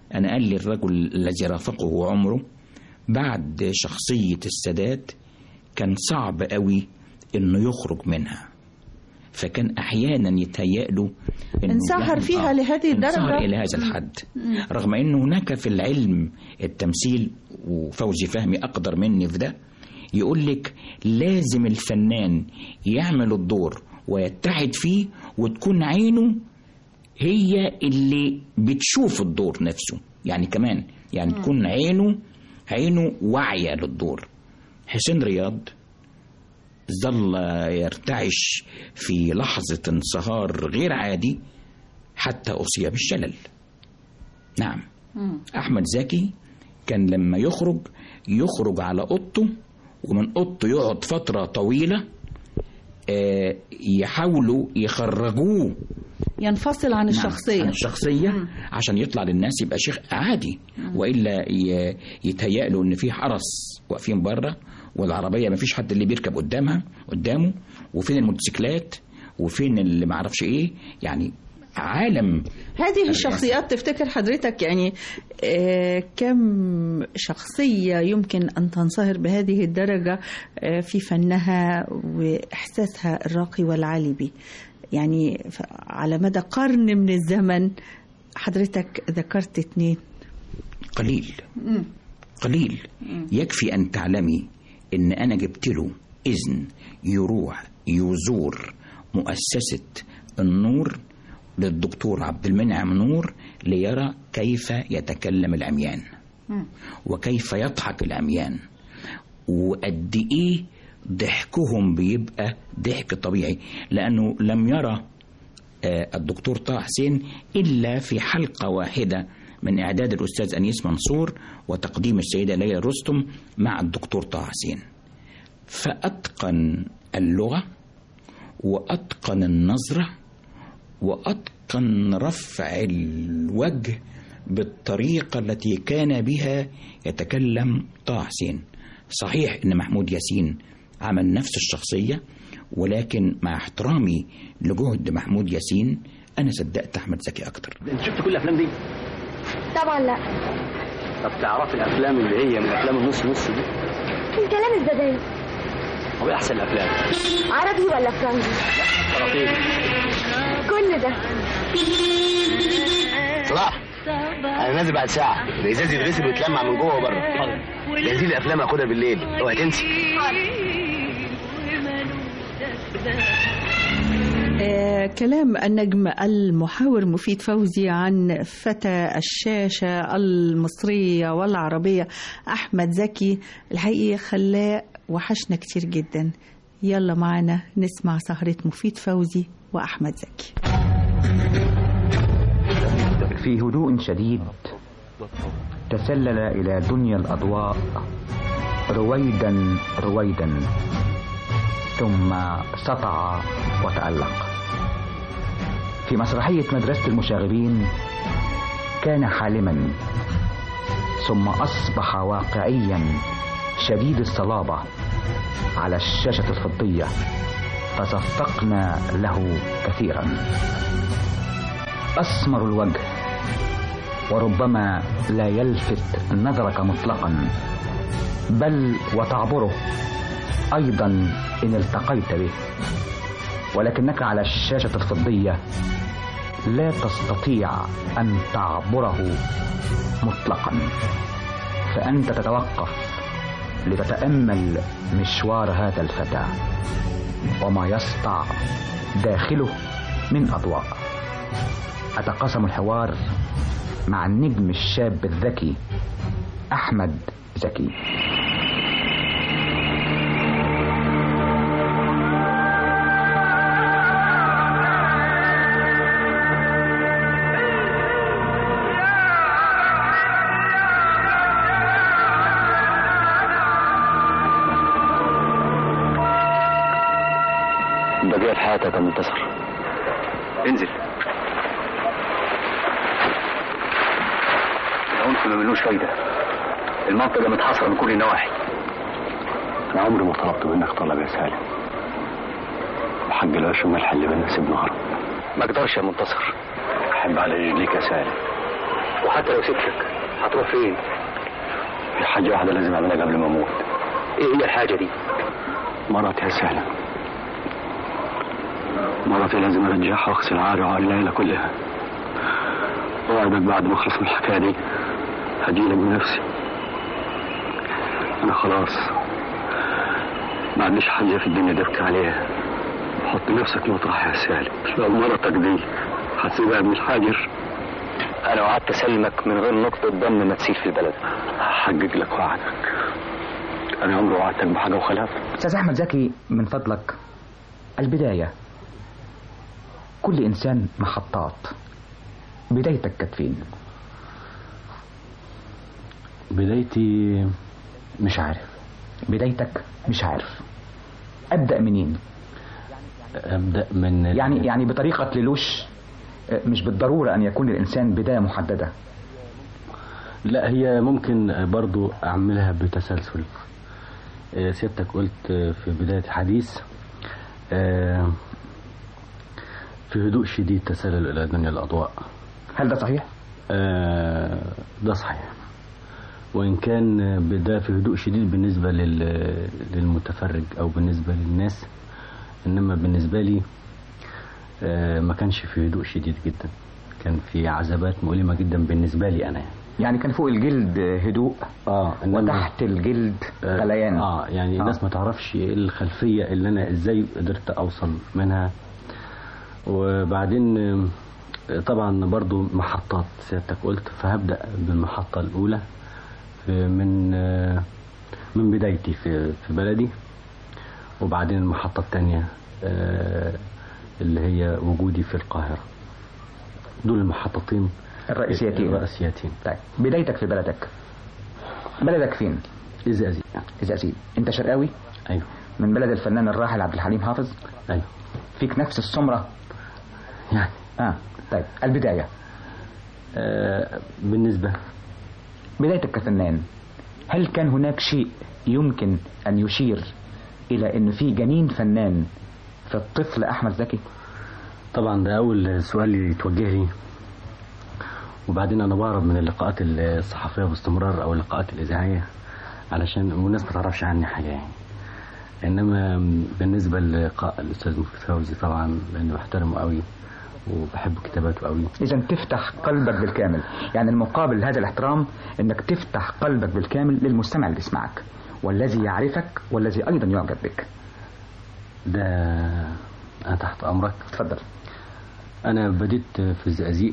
أنا قال لي الرجل الذي رافقه عمره بعد شخصية السادات كان صعب قوي إنه يخرج منها فكان أحيانا يتهيأ له إنه انسحر يعني فيها آه، لهذه الدرجة انسحر إلى هذا الحد مم. رغم انه هناك في العلم التمثيل وفوزي فهمي اقدر مني في ده يقول لك لازم الفنان يعمل الدور ويتحد فيه وتكون عينه هي اللي بتشوف الدور نفسه يعني كمان يعني مم. تكون عينه عينه واعية للدور حسين رياض ظل يرتعش في لحظة انصهار غير عادي حتى أصيب بالشلل نعم أحمد زكي كان لما يخرج يخرج على أوضته ومن أوضته يقعد فترة طويلة آه، يحاولوا يخرجوه ينفصل عن نعم، الشخصية عن الشخصية عشان يطلع للناس يبقى شيخ عادي وإلا ي- يتهيأ له إن في حرس واقفين بره والعربية ما فيش حد اللي بيركب قدامها قدامه وفين الموتوسيكلات وفين اللي معرفش إيه يعني عالم هذه الشخصيات تفتكر حضرتك يعني آه، كم شخصية يمكن أن تنصهر بهذه الدرجة آه، في فنها وإحساسها الراقي والعالي به يعني ف- على مدى قرن من الزمن حضرتك ذكرت اتنين قليل قليل يكفي أن تعلمي إن أنا جبت له إذن يروح يزور مؤسسة النور للدكتور عبد المنعم نور ليرى كيف يتكلم العميان وكيف يضحك العميان وقد إيه ضحكهم بيبقى ضحك طبيعي لأنه لم يرى آه، الدكتور طه حسين إلا في حلقة واحدة من إعداد الأستاذ أنيس منصور وتقديم السيدة ليلى رستم مع الدكتور طه حسين فأتقن اللغة وأتقن النظرة وأتقن رفع الوجه بالطريقة التي كان بها يتكلم طه حسين صحيح أن محمود ياسين عمل نفس الشخصية ولكن مع احترامي لجهد محمود ياسين أنا صدقت أحمد زكي أكتر انت شفت كل الافلام دي طبعا لا طب تعرفي الافلام اللي هي من افلام النص نص دي الكلام الزباين هو ايه احسن الافلام عربي ولا فرنسي طرفين كل ده صلاح انا نازل بعد ساعه الازاز يتغسل ويتلمع من جوه وبره جاهزين الافلام هاخدها بالليل اوعى تنسي آه، كلام النجم المحاور مفيد فوزي عن فتى الشاشة المصرية والعربية أحمد زكي الحقيقة خلاه وحشنا كتير جدا يلا معنا نسمع سهرة مفيد فوزي وأحمد زكي في هدوء شديد تسلل إلى دنيا الأضواء رويدا رويدا ثم سطع وتألق في مسرحية مدرسة المشاغبين كان حالما ثم أصبح واقعيا شديد الصلابة على الشاشة الفضية فصفقنا له كثيرا أسمر الوجه وربما لا يلفت نظرك مطلقا بل وتعبره أيضا إن التقيت به ولكنك على الشاشة الفضية لا تستطيع أن تعبره مطلقا فأنت تتوقف لتتأمل مشوار هذا الفتى وما يسطع داخله من أضواء أتقاسم الحوار مع النجم الشاب الذكي أحمد زكي بقيت حياتك يا منتصر انزل العنف ما ملوش فايدة المنطقة متحاصرة من كل النواحي أنا عمري ما طلبت منك طلب يا سالم وحق العيش والملح اللي بينا سيبنا هرب ما اقدرش يا منتصر احب على رجليك يا سالم وحتى لو سبتك هتروح فين؟ في حاجة واحدة لازم أعملها قبل ما أموت إيه هي الحاجة دي؟ مراتي يا سهلة مراتي لازم أرجعها وأغسل عارها الليلة كلها وأعدك بعد ما أخلص من الحكاية دي هجيلك بنفسي أنا خلاص ما عنديش حاجة في الدنيا دي أبكي عليها حط نفسك مطرح يا سالم لو مرتك دي هتسيبها من الحاجر أنا وعدت أسلمك من غير نقطة دم ما تسيل في البلد هحقق لك وعدك أنا عمري وعدتك بحاجة وخلافك أستاذ أحمد زكي من فضلك البداية كل إنسان محطات بدايتك كانت فين؟ بدايتي مش عارف بدايتك مش عارف أبدأ منين؟ أبدأ من يعني يعني بطريقة ليلوش مش بالضرورة أن يكون الإنسان بداية محددة لا هي ممكن برضو أعملها بتسلسل آه، سيادتك قلت آه، في بداية الحديث آه، في هدوء شديد تسلل إلى دنيا الأضواء هل ده صحيح؟ ده صحيح وإن كان ده في هدوء شديد بالنسبة لل- للمتفرج أو بالنسبة للناس إنما بالنسبة لي آه، ما كانش في هدوء شديد جدا كان في عذابات مؤلمة جدا بالنسبة لي أنا يعني. يعني كان فوق الجلد هدوء اه وتحت الجلد غليان اه يعني آه. الناس ما تعرفش ايه الخلفيه اللي انا ازاي قدرت اوصل منها وبعدين آه، طبعا برضو محطات سيادتك قلت فهبدا بالمحطه الاولى في من آه، من بدايتي في في بلدي وبعدين المحطه الثانيه اللي هي وجودي في القاهره دول المحطتين الرئيسيتين الرئيسيتين طيب بدايتك في بلدك بلدك فين؟ الزقازيق الزقازيق انت شرقاوي؟ ايوه من بلد الفنان الراحل عبد الحليم حافظ؟ ايوه فيك نفس السمرة؟ يعني اه طيب البداية آه بالنسبة بدايتك كفنان هل كان هناك شيء يمكن أن يشير إلى أن في جنين فنان في الطفل أحمد زكي؟ طبعا ده أول سؤال يتوجه لي وبعدين أنا بعرض من اللقاءات الصحفية باستمرار أو اللقاءات الإذاعية علشان والناس ما تعرفش عني حاجة يعني إنما بالنسبة للقاء الأستاذ مفيد فوزي طبعا لأني بحترمه قوي وبحب كتاباته قوي إذا تفتح قلبك بالكامل يعني المقابل لهذا الاحترام أنك تفتح قلبك بالكامل للمستمع اللي بيسمعك والذي يعرفك والذي أيضا يعجب بك ده أنا تحت أمرك اتفضل أنا بديت في الزقازيق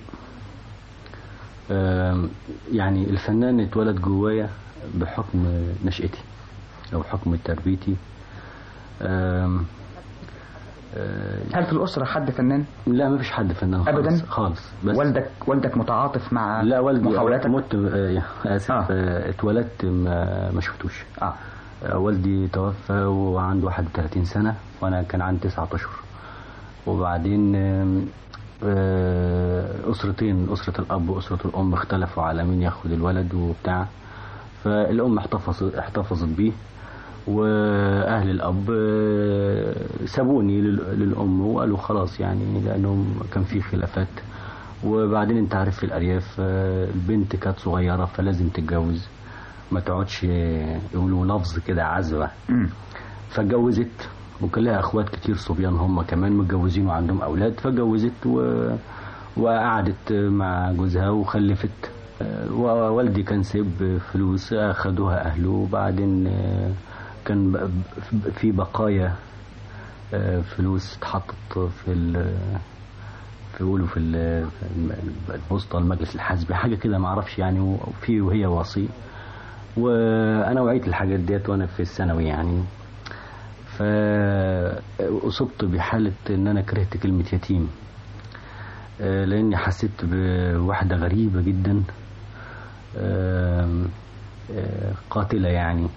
آم، يعني الفنان اتولد جوايا بحكم نشأتي أو حكم تربيتي آم، آه، هل في الأسرة حد فنان؟ لا ما فيش حد فنان خالص أبدا خالص بس والدك والدك متعاطف مع لا والدي محاولاتك مت آه، اسف آه. اتولدت ما, ما شفتوش آه. آه والدي توفى وعنده 31 سنة وانا كان عندي 9 اشهر وبعدين آم، آه، اسرتين اسرة الاب واسرة الام اختلفوا على مين ياخد الولد وبتاع فالام احتفظت احتفظت بيه واهل الاب آه، سابوني لل- للام وقالوا خلاص يعني لانهم كان في خلافات وبعدين انت عارف في الارياف آه، البنت كانت صغيره فلازم تتجوز ما تقعدش آه، يقولوا لفظ كده عزوه فاتجوزت وكان لها اخوات كتير صبيان هم كمان متجوزين وعندهم اولاد فاتجوزت و... وقعدت مع جوزها وخلفت آه، ووالدي كان سيب فلوس اخدوها اهله وبعدين آه، كان ب- ب- في بقايا آه، فلوس اتحطت في ال في يقولوا في ال- في الم- الوسطى المجلس الحزبي حاجه كده ما اعرفش يعني وفي وهي وصي وانا وعيت الحاجات ديت وانا في الثانوي يعني فأصبت بحالة إن أنا كرهت كلمة يتيم آه، لأني حسيت بواحدة غريبة جدا آم، آه، قاتلة يعني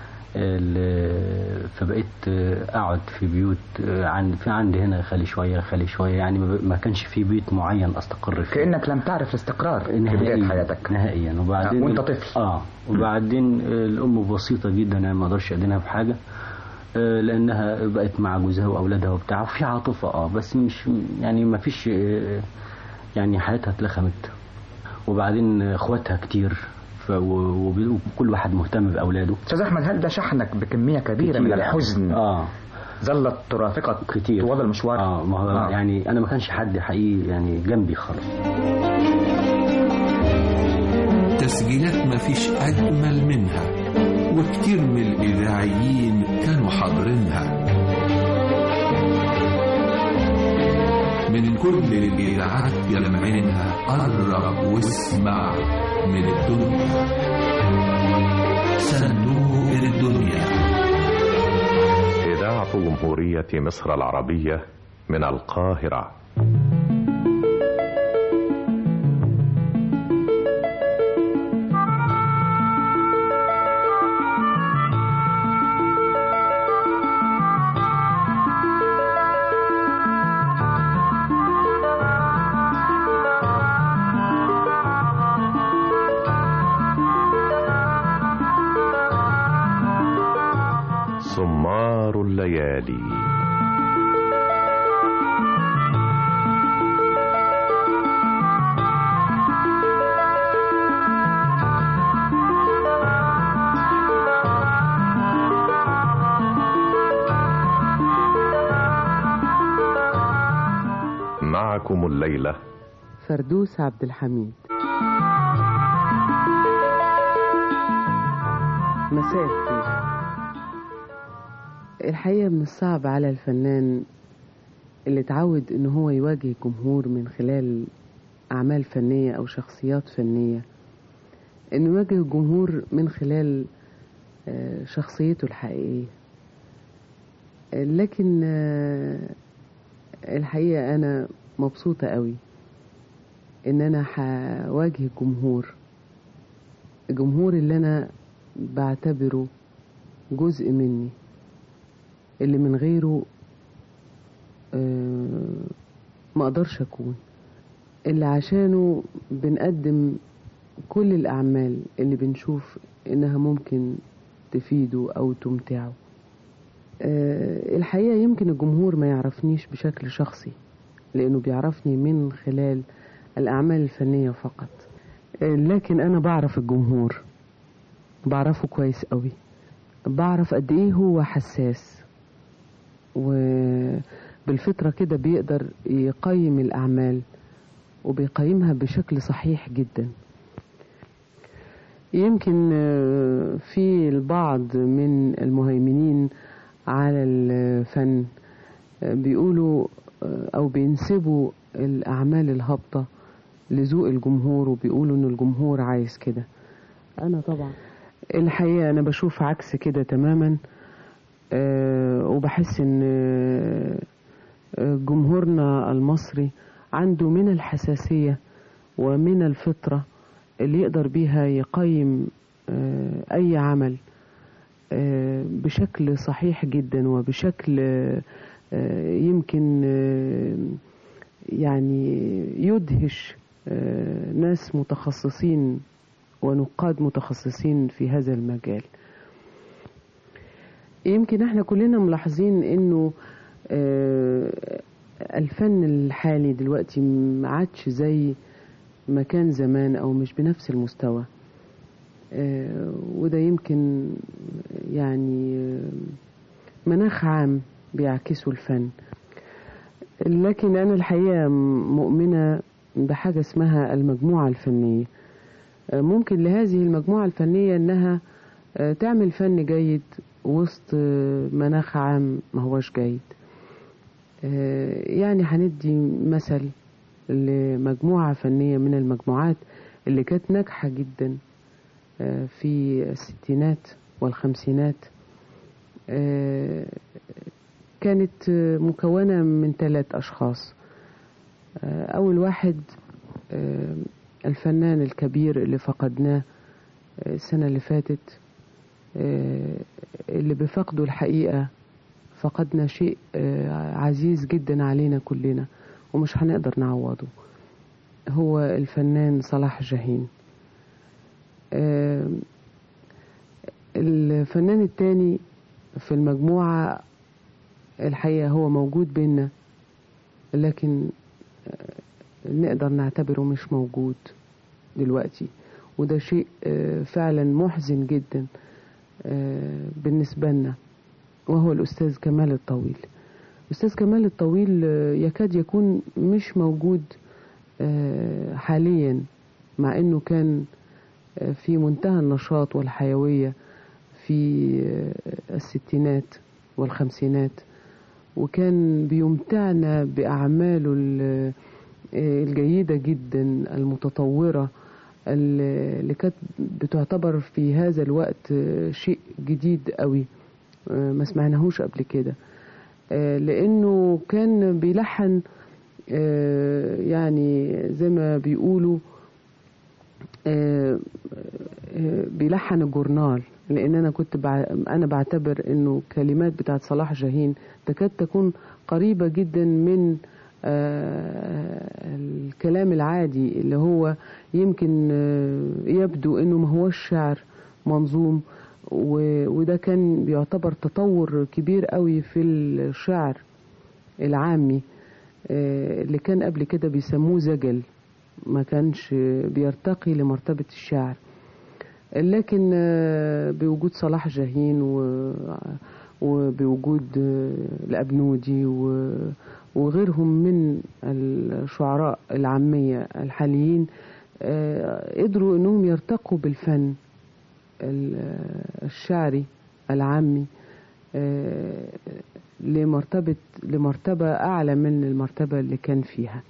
ال- فبقيت آه، أقعد في بيوت آه، عن في عندي هنا خلي شوية خلي شوية يعني ما ب- ما كانش في بيت معين أستقر فيه كأنك لم تعرف الاستقرار في بداية نهائيا حياتك نهائيا وبعدين آه، وأنت طفل. اه وبعدين آه، الام بسيطه جدا يعني ما اقدرش ادينها بحاجه آه، لانها بقت مع جوزها واولادها وبتاع وفي عاطفه اه بس مش يعني ما فيش آه، يعني حياتها اتلخمت وبعدين اخواتها كتير ف... و- وب- وكل واحد مهتم باولاده استاذ احمد هل ده شحنك بكميه كبيره كتير من يعني. الحزن اه ظلت ترافقك كتير طوال المشوار اه ما هو آه. يعني انا ما كانش حد حقيقي يعني جنبي خالص تسجيلات ما فيش أجمل منها وكتير من الإذاعيين كانوا حاضرينها من كل الإذاعات يلمعينها قرب واسمع من الدنيا صندوق الدنيا إذاعة جمهورية مصر العربية من القاهرة سمار الليالي معكم الليلة فردوس عبد الحميد مساء الخير الحقيقة من الصعب على الفنان اللي اتعود ان هو يواجه جمهور من خلال اعمال فنية او شخصيات فنية انه يواجه الجمهور من خلال آه، شخصيته الحقيقية آه، لكن آه، الحقيقة انا مبسوطة قوي ان انا هواجه الجمهور الجمهور اللي انا بعتبره جزء مني اللي من غيره آه، ما اقدرش اكون اللي عشانه بنقدم كل الاعمال اللي بنشوف انها ممكن تفيده او تمتعه آه، الحقيقة يمكن الجمهور ما يعرفنيش بشكل شخصي لانه بيعرفني من خلال الاعمال الفنية فقط آه، لكن انا بعرف الجمهور بعرفه كويس قوي بعرف قد ايه هو حساس وبالفطرة كده بيقدر يقيم الأعمال وبيقيمها بشكل صحيح جدا يمكن آه، في البعض من المهيمنين على الفن آه، بيقولوا آه، أو بينسبوا الأعمال الهابطة لذوق الجمهور وبيقولوا إن الجمهور عايز كده أنا طبعا الحقيقة أنا بشوف عكس كده تماما آه، وبحس إن آه، آه، جمهورنا المصري عنده من الحساسية ومن الفطرة اللي يقدر بيها يقيم آه، أي عمل آه، بشكل صحيح جدا وبشكل آه، آه، يمكن آه، يعني يدهش آه، ناس متخصصين ونقاد متخصصين في هذا المجال يمكن احنا كلنا ملاحظين انه آه، الفن الحالي دلوقتي ما عادش زي ما كان زمان او مش بنفس المستوى آه، وده يمكن يعني آه، مناخ عام بيعكسه الفن لكن انا الحقيقه مؤمنه بحاجه اسمها المجموعه الفنيه آه، ممكن لهذه المجموعه الفنيه انها آه، تعمل فن جيد وسط آه، مناخ عام ما هوش جيد آه، يعني هندي مثل لمجموعة فنية من المجموعات اللي كانت ناجحة جدا آه، في الستينات والخمسينات آه، كانت آه، مكونة من ثلاث أشخاص آه، أول واحد آه، الفنان الكبير اللي فقدناه آه، السنة اللي فاتت آه، اللي بفقده الحقيقة فقدنا شيء آه، عزيز جدا علينا كلنا ومش هنقدر نعوضه هو الفنان صلاح جاهين آه، الفنان التاني في المجموعة الحقيقة هو موجود بينا لكن آه، نقدر نعتبره مش موجود دلوقتي وده شيء آه، فعلا محزن جدا آه، بالنسبة لنا وهو الأستاذ كمال الطويل الأستاذ كمال الطويل آه، يكاد يكون مش موجود آه، حاليا مع أنه كان آه، في منتهى النشاط والحيوية في آه، الستينات والخمسينات وكان بيمتعنا بأعماله ال- آه، الجيدة جدا المتطورة ال- اللي كانت بتعتبر في هذا الوقت آه، شيء جديد قوي آه، ما سمعناهوش قبل كده آه، لأنه كان بيلحن آه، يعني زي ما بيقولوا آه، آه، بيلحن الجورنال لان انا كنت بع... انا بعتبر انه كلمات بتاعت صلاح جاهين تكاد تكون قريبه جدا من آه، الكلام العادي اللي هو يمكن آه، يبدو انه ما هوش شعر منظوم و- وده كان بيعتبر تطور كبير قوي في الشعر العامي آه، اللي كان قبل كده بيسموه زجل ما كانش بيرتقي لمرتبة الشعر لكن آه، بوجود صلاح جاهين و وبوجود آه، الأبنودي و- وغيرهم من الشعراء العامية الحاليين آه، قدروا انهم يرتقوا بالفن ال- الشعري العامي آه، لمرتبة لمرتبة أعلى من المرتبة اللي كان فيها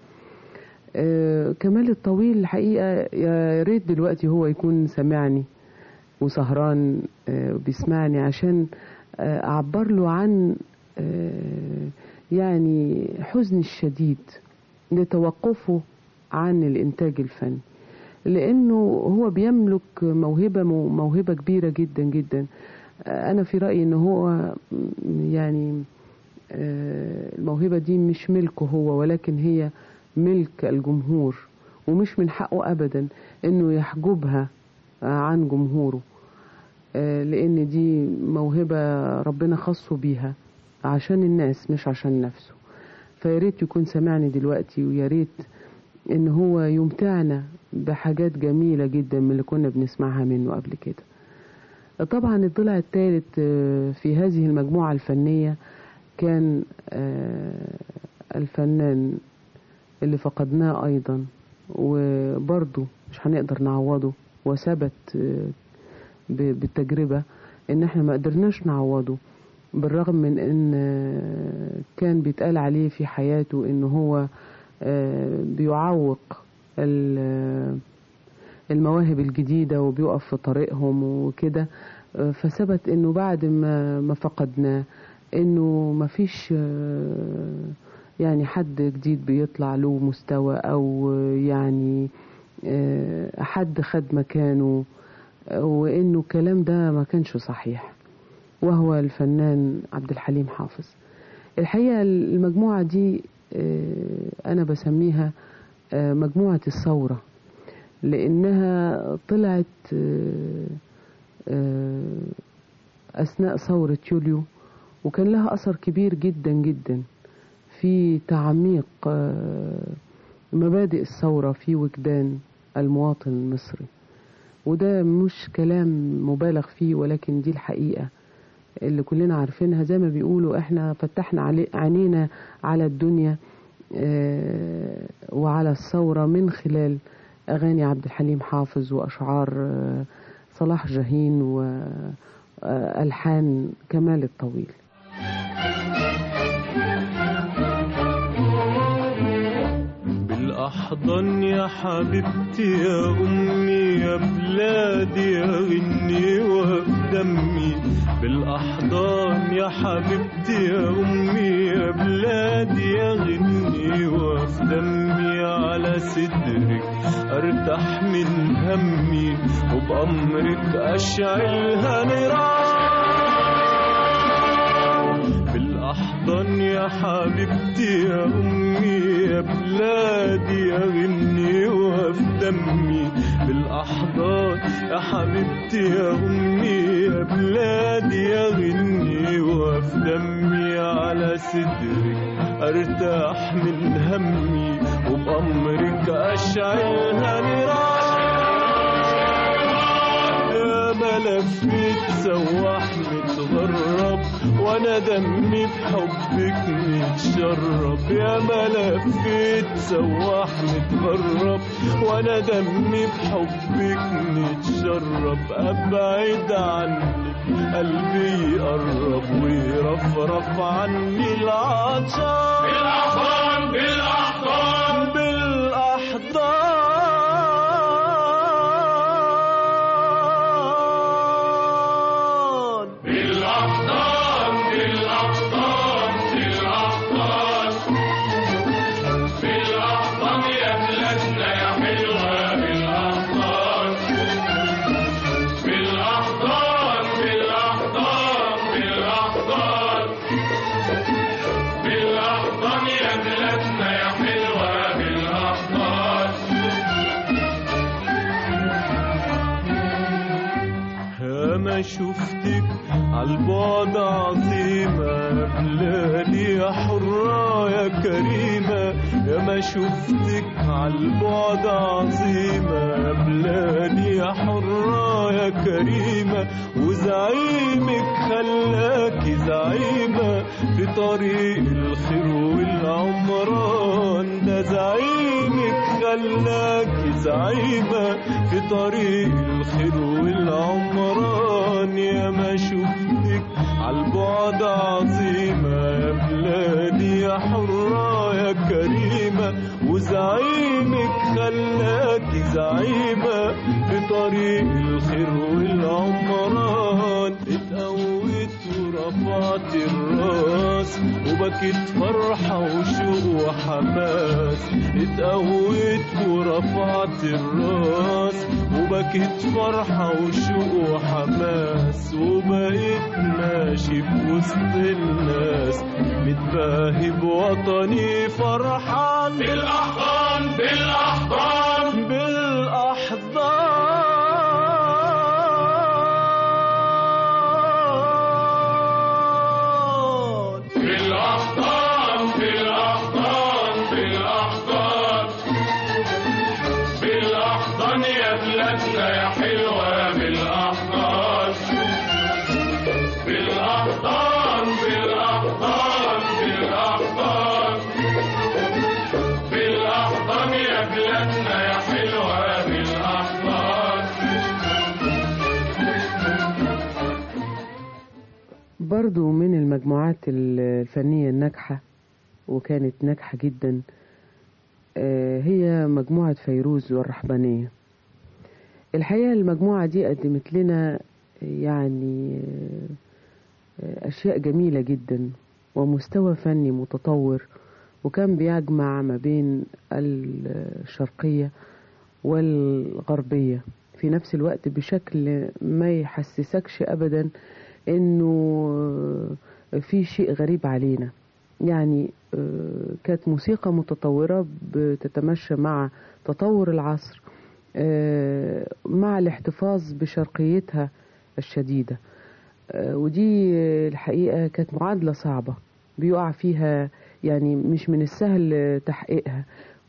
آه، كمال الطويل الحقيقة يا ريت دلوقتي هو يكون سمعني وسهران آه، بيسمعني عشان آه، أعبر له عن آه، يعني حزن الشديد لتوقفه عن الإنتاج الفني لأنه هو بيملك موهبة موهبة كبيرة جدا جدا آه، أنا في رأيي إن هو م- يعني آه، الموهبة دي مش ملكه هو ولكن هي ملك الجمهور ومش من حقه أبدا إنه يحجبها آه، عن جمهوره آه، لأن دي موهبة ربنا خصه بيها عشان الناس مش عشان نفسه فياريت يكون سمعني دلوقتي وياريت إن هو يمتعنا بحاجات جميلة جدا من اللي كنا بنسمعها منه قبل كده طبعا الضلع الثالث آه، في هذه المجموعة الفنية كان آه، الفنان اللي فقدناه أيضا وبرضه مش هنقدر نعوضه وثبت آه، ب- بالتجربة إن احنا ما قدرناش نعوضه بالرغم من إن آه، كان بيتقال عليه في حياته إن هو آه، بيعوق ال- المواهب الجديدة وبيقف في طريقهم وكده آه، فثبت إنه بعد ما ما فقدناه إنه ما فيش آه، يعني حد جديد بيطلع له مستوى أو آه، يعني آه، حد خد مكانه آه، وإنه الكلام ده ما كانش صحيح وهو الفنان عبد الحليم حافظ الحقيقة المجموعة دي آه، أنا بسميها آه، مجموعة الثورة لأنها طلعت آه، آه، أثناء ثورة يوليو وكان لها أثر كبير جدا جدا في تعميق آه، مبادئ الثورة في وجدان المواطن المصري وده مش كلام مبالغ فيه ولكن دي الحقيقة اللي كلنا عارفينها زي ما بيقولوا احنا فتحنا علي عينينا على الدنيا آه، وعلى الثورة من خلال أغاني عبد الحليم حافظ وأشعار آه، صلاح جاهين وألحان كمال الطويل بالأحضان يا حبيبتي يا أمي يا بلادي يا غني وفي دمي بالأحضان يا حبيبتي يا أمي يا بلادي يا غني وفي دمي على صدرك أرتاح من همي وبأمرك أشعلها نيران بالأحضان يا حبيبتي يا أمي يا بلادي يا غني وفي دمي بالأحضان يا حبيبتي يا أمي يا بلادي يا غني وفي دمي على صدرك أرتاح من همي وبأمرك أشعلها نيران وانا دمي بحبك متشرب يا ما لفيت سواح متغرب وانا دمي بحبك متشرب ابعد عنك قلبي يقرب ويرفرف عني العطشان بالاحضان بالاحضان بالاحضان بالاحضان بالاحضان بالاحضان بالاحضان يا بلادنا يا حلوة بالاحضان بالاحضان بالاحضان بالاحضان بالاحضان يا بلادنا يا حلوة بالاحضان يا ما شفتك عالبعد عظيمة بلادي يا حرة يا كريمة يا ما شفتك عالبعد عظيمة بلادي يا حرة يا كريمة وزعيمك خلاكي زعيمة في طريق الخير والعمران ده زعيمك خلاكي زعيمة في طريق الخير والعمران يا ما شفتك عالبعد عظيمة يا بلادي يا حرة يا كريمة وزعيمك خلاكي زعيمة في طريق الخير والعمران اتقويت ورفعت الراس وبكيت فرحة وشوق وحماس اتقويت ورفعت الراس وبكيت فرحة وشوق وحماس وبقيت ماشي في وسط الناس متباهي بوطني فرحان بالاحضان بالاحضان بالأحضان بالاحضان بالاحضان بالاحضان بالاحضان يا بلادنا يا حلوة بالاحضان بالاحضان بالاحضان بالاحضان بالاحضان يا بلادنا يا حلوة بالاحضان برضو من المجموعات الفنية الناجحة وكانت ناجحة جدا آه، هي مجموعة فيروز والرحبانية الحقيقة المجموعة دي قدمت لنا يعني آه، أشياء جميلة جدا ومستوى فني متطور وكان بيجمع ما بين الشرقية والغربية في نفس الوقت بشكل ما يحسسكش أبدا انه في شيء غريب علينا يعني آه، كانت موسيقى متطورة بتتمشى مع تطور العصر آه، مع الاحتفاظ بشرقيتها الشديدة آه، ودي الحقيقة كانت معادلة صعبة بيقع فيها يعني مش من السهل تحقيقها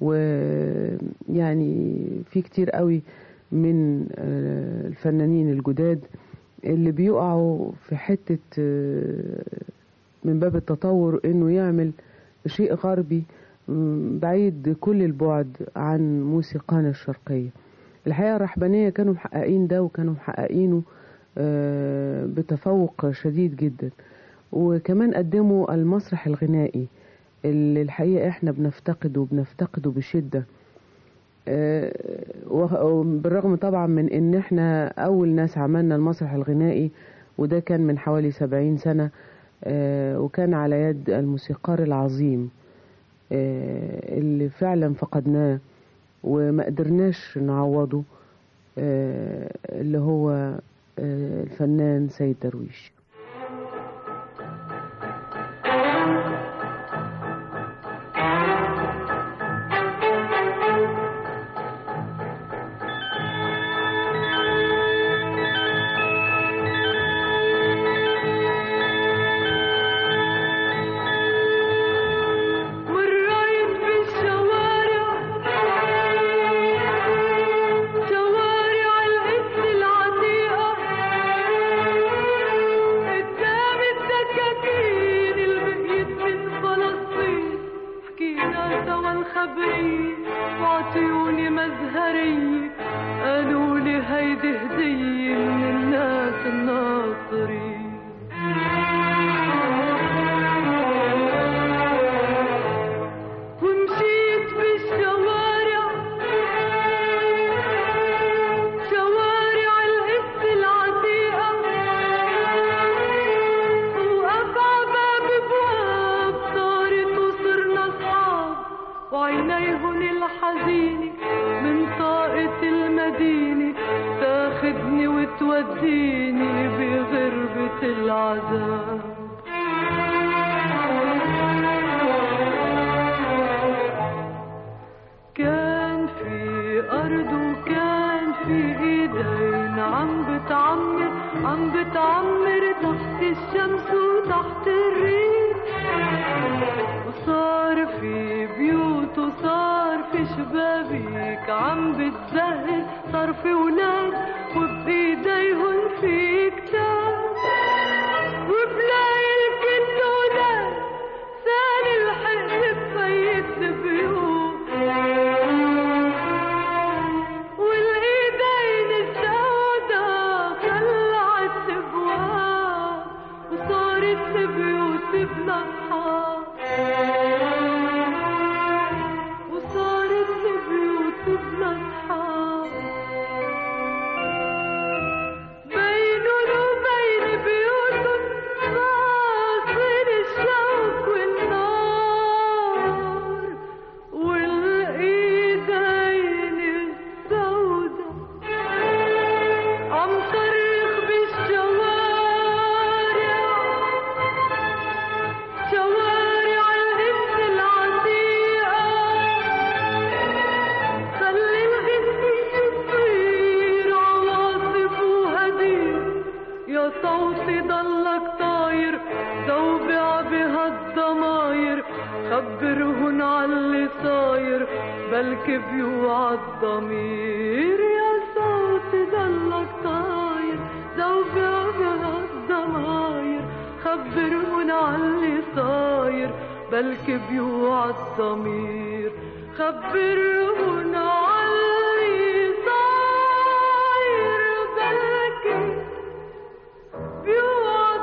ويعني في كتير قوي من آه، الفنانين الجداد اللي بيقعوا في حتة آه، من باب التطور انه يعمل شيء غربي مم، بعيد كل البعد عن موسيقانا الشرقية الحقيقة الرحبانية كانوا محققين ده وكانوا محققينه آه، بتفوق شديد جدا وكمان قدموا المسرح الغنائي اللي الحقيقة احنا بنفتقده وبنفتقده بشدة آه، وه- بالرغم طبعا من ان احنا اول ناس عملنا المسرح الغنائي وده كان من حوالي سبعين سنة آه، وكان على يد الموسيقار العظيم آه، اللي فعلا فقدناه وما قدرناش نعوضه آه، اللي هو آه، الفنان سيد درويش مريت بالشوارع شوارع القدس العتيقة عطيوني مزهرية قالوا لي هيدي هدية من الناس الناصرين ومشيت بالشوارع شوارع القدس العتيقة وقف عباب بواب صارت وصرنا أصحاب وعينيهن الحزينة من طاقة المدينة تاخدني وتوديني بغربة العذاب كان في أرض وكان في إيدين عم بتعمر عم بتعمر تحت الشمس وتحت الريح وصار في بيوت وصار في شبابيك عم بتزهر صار في ولاد وبإيديهن في كتاب وبلاقي الكل ولاد ثاني الحق بفيت البيوت والايدين السودا خلعت ابواب وصارت بيوت بلا اصحاب وصارت بيوت بلا اصحاب بينن وبين بيوتن فاصل الشوك والنار والايدين السودا عم صرخ بالشوارع شوارع القدس العتيقة خلي الغنية تصير عواصف وهدير يا صوتي ضلك طاير زوبع بهالضماير خبرهن عاللي صاير بلكي بيوعى الضمير يا صوتي ضلك طاير زوبع بهالضماير خبرهن عاللي صاير بلكي بيوعى الضمير خبرهن عاللي صاير بلكي بيوعى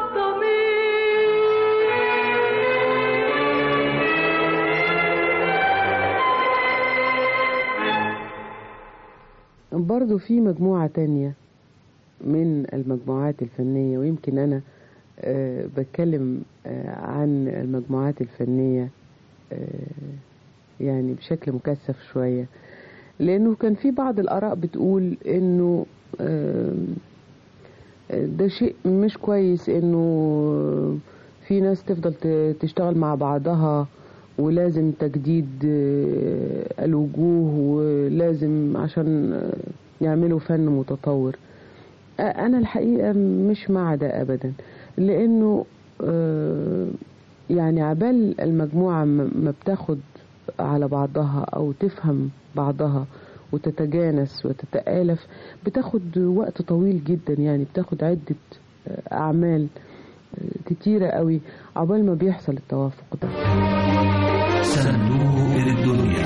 برضو في مجموعة تانية من المجموعات الفنية ويمكن أنا آه، بتكلم آه، عن المجموعات الفنية آه، يعني بشكل مكثف شوية لأنه كان في بعض الآراء بتقول إنه آه، ده شيء مش كويس إنه في ناس تفضل ت- تشتغل مع بعضها ولازم تجديد آه، الوجوه ولازم عشان آه، يعملوا فن متطور آه، أنا الحقيقة مش مع ده أبدا لأنه آه، يعني عبال المجموعة م- ما بتاخد على بعضها أو تفهم بعضها وتتجانس وتتآلف بتاخد وقت طويل جدا يعني بتاخد عدة آه، أعمال آه، كتيرة قوي عبال ما بيحصل التوافق ده صندوق الدنيا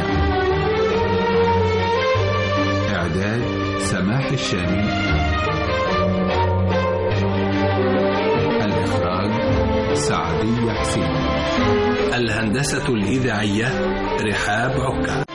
إعداد سماح الشامي الإخراج سعدية حسين الهندسة الإذاعية رحاب عكا